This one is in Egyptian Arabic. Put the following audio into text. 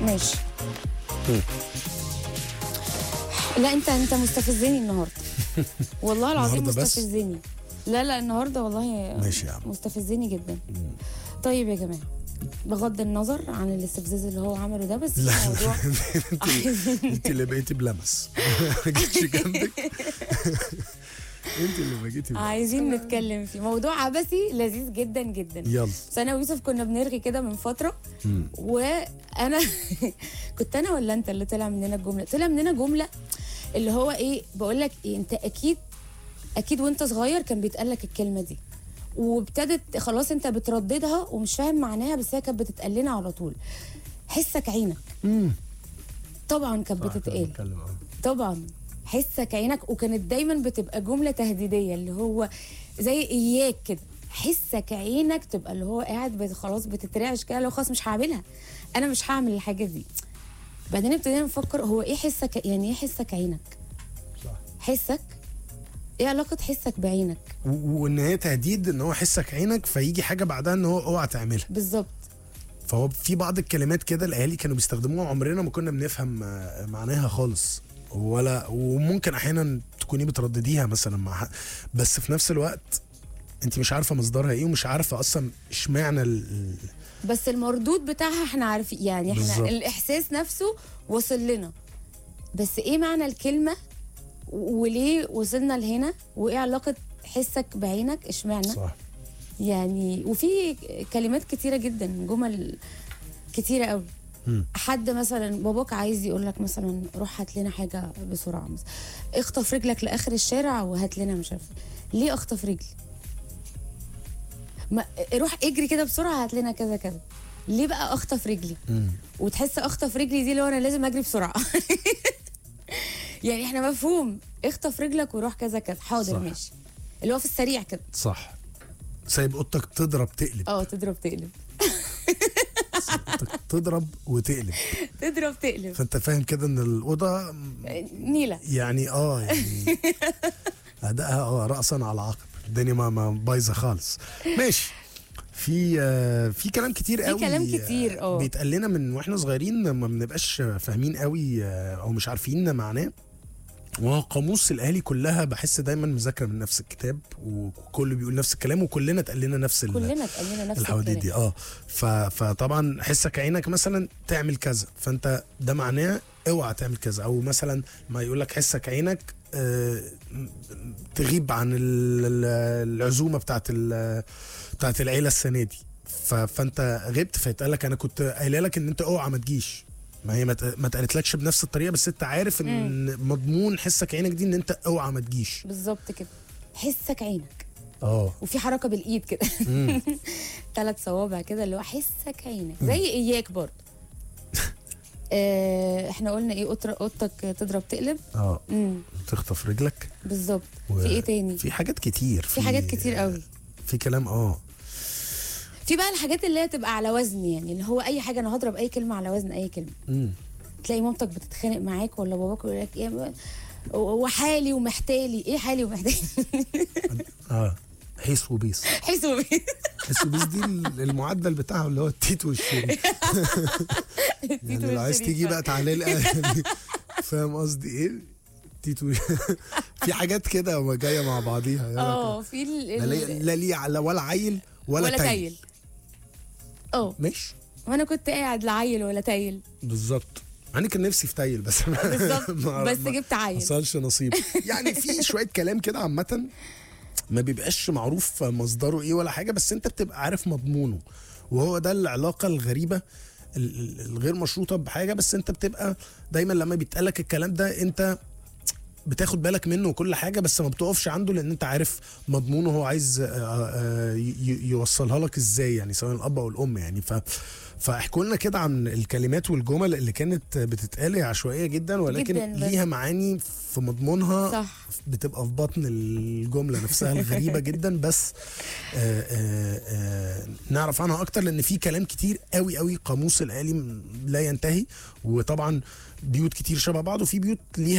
ماشي مم. لا انت انت مستفزني النهارده والله العظيم النهاردة بس؟ مستفزني لا لا النهارده والله ماشي يا عم. مستفزني جدا طيب يا جماعه بغض النظر عن الاستفزاز اللي هو عمله ده بس لا الموضوع انت انت اللي بقيتي بلمس ما جيتش جنبك انت اللي ما جيتي بلمس. عايزين نتكلم فيه موضوع عبثي لذيذ جدا جدا يلا بس انا ويوسف كنا بنرغي كده من فتره مم. وانا كنت انا ولا انت اللي طلع مننا الجمله طلع مننا جمله اللي هو ايه بقول لك ايه انت اكيد اكيد وانت صغير كان بيتقال لك الكلمه دي وابتدت خلاص انت بترددها ومش فاهم معناها بس هي كانت بتتقال لنا على طول حسك عينك مم. طبعا كانت صح، كنا بتتقال بنتكلم، اه. طبعا حسك عينك وكانت دايما بتبقى جمله تهديديه اللي هو زي اياك كده حسك عينك تبقى اللي هو قاعد بت- خلاص بتترعش كده لو خلاص مش هعملها انا مش هعمل الحاجه دي بعدين ابتدينا نفكر هو ايه حسك يعني ايه حسك عينك صح. حسك ايه علاقه حسك بعينك و- وان هي تهديد ان هو حسك عينك فيجي حاجه بعدها ان هو اوعى تعملها بالظبط فهو في بعض الكلمات كده الاهالي كانوا بيستخدموها عمرنا ما كنا بنفهم آه، معناها خالص ولا وممكن احيانا تكوني بتردديها مثلا مع حد بس في نفس الوقت انت مش عارفه مصدرها ايه ومش عارفه اصلا اشمعنى ال- ال- بس المردود بتاعها احنا عارفين يعني احنا بالظبط. الاحساس نفسه وصل لنا بس ايه معنى الكلمه و- وليه وصلنا لهنا وايه علاقه حسك بعينك اشمعنى صح يعني وفي كلمات كتيره جدا جمل كتيره قوي مم. حد مثلا باباك عايز يقول لك مثلا روح هات لنا حاجه بسرعه مثلا اخطف رجلك لاخر الشارع وهات لنا مش عارفه ليه اخطف رجلي ما روح اجري كده بسرعه هات لنا كذا كذا ليه بقى اخطف رجلي مم. وتحس اخطف رجلي دي اللي هو انا لازم اجري بسرعه يعني احنا مفهوم اخطف رجلك وروح كذا كذا حاضر صح. ماشي اللي هو في السريع كده صح سايب اوضتك تضرب تقلب اه تضرب تقلب اوضتك تضرب وتقلب تضرب تقلب فانت فاهم كده ان الاوضه نيله يعني اه يعني ادائها اه راسا على عقب الدنيا ما ما بايظه خالص ماشي في آه، في كلام كتير في قوي كلام كتير، اه. بيتقال لنا من واحنا صغيرين ما بنبقاش فاهمين قوي آه، او مش عارفين معناه وقاموس الاهالي كلها بحس دايما مذاكره من نفس الكتاب وكله بيقول نفس الكلام وكلنا اتقال لنا نفس ال- كلنا اتقال لنا نفس الحواديت الكلام دي اه ف... فطبعا حسك عينك مثلا تعمل كذا فانت ده معناه اوعى تعمل كذا او مثلا ما يقول لك حسك عينك آه تغيب عن ال- ال- العزومه بتاعت ال- بتاعت العيله السنه دي ف... فانت غبت فيتقال لك انا كنت قايله لك ان انت اوعى ما تجيش ما هي ما ت- ما اتقالتلكش بنفس الطريقه بس انت عارف ان مضمون حسك عينك دي ان انت اوعى ما تجيش بالظبط كده حسك عينك اه وفي حركه بالايد كده مم. ثلاث صوابع كده اللي هو حسك عينك زي اياك برضه آه احنا قلنا ايه أوتر- اوضتك تضرب تقلب اه امم تخطف رجلك بالظبط و- في ايه تاني في حاجات كتير في حاجات كتير قوي في كلام اه في بقى الحاجات اللي هي تبقى على وزن يعني اللي هو اي حاجه انا هضرب اي كلمه على وزن اي كلمه مم. تلاقي مامتك بتتخانق معاك ولا باباك يقول لك ايه وحالي ومحتالي ايه حالي ومحتالي اه حيث وبيس حسوا حيث وبيس دي ال- المعدل بتاعه اللي هو التيت والشريك يعني لو عايز تيجي بقى تعالى لي يعني فاهم قصدي ايه تيت و- في حاجات كده جايه مع بعضيها يلا اه في ال- كده. لا لي- ال- لا لي على ولا عيل ولا, ولا تايل تايل اه ماشي وانا كنت قاعد لا عيل ولا تايل بالظبط يعني كان نفسي في تايل بس ما- بالظبط ما- بس ما- جبت عيل حصلش نصيب يعني في شويه كلام كده عامه ما بيبقاش معروف مصدره ايه ولا حاجه بس انت بتبقى عارف مضمونه وهو ده العلاقه الغريبه ال- ال- الغير مشروطه بحاجه بس انت بتبقى دايما لما بيتقالك الكلام ده انت بتاخد بالك منه وكل حاجه بس ما بتقفش عنده لان انت عارف مضمونه هو عايز آه، آه، ي- ي- يوصلها لك ازاي يعني سواء الاب او الام يعني ف فاحكوا لنا كده عن الكلمات والجمل اللي كانت بتتقال هي عشوائيه جدا ولكن جداً بس. ليها معاني في مضمونها صح بتبقى في بطن الجمله نفسها الغريبه جدا بس آآ آآ آآ نعرف عنها اكتر لان في كلام كتير قوي قوي قاموس الالي لا ينتهي وطبعا بيوت كتير شبه بعض وفي بيوت ليها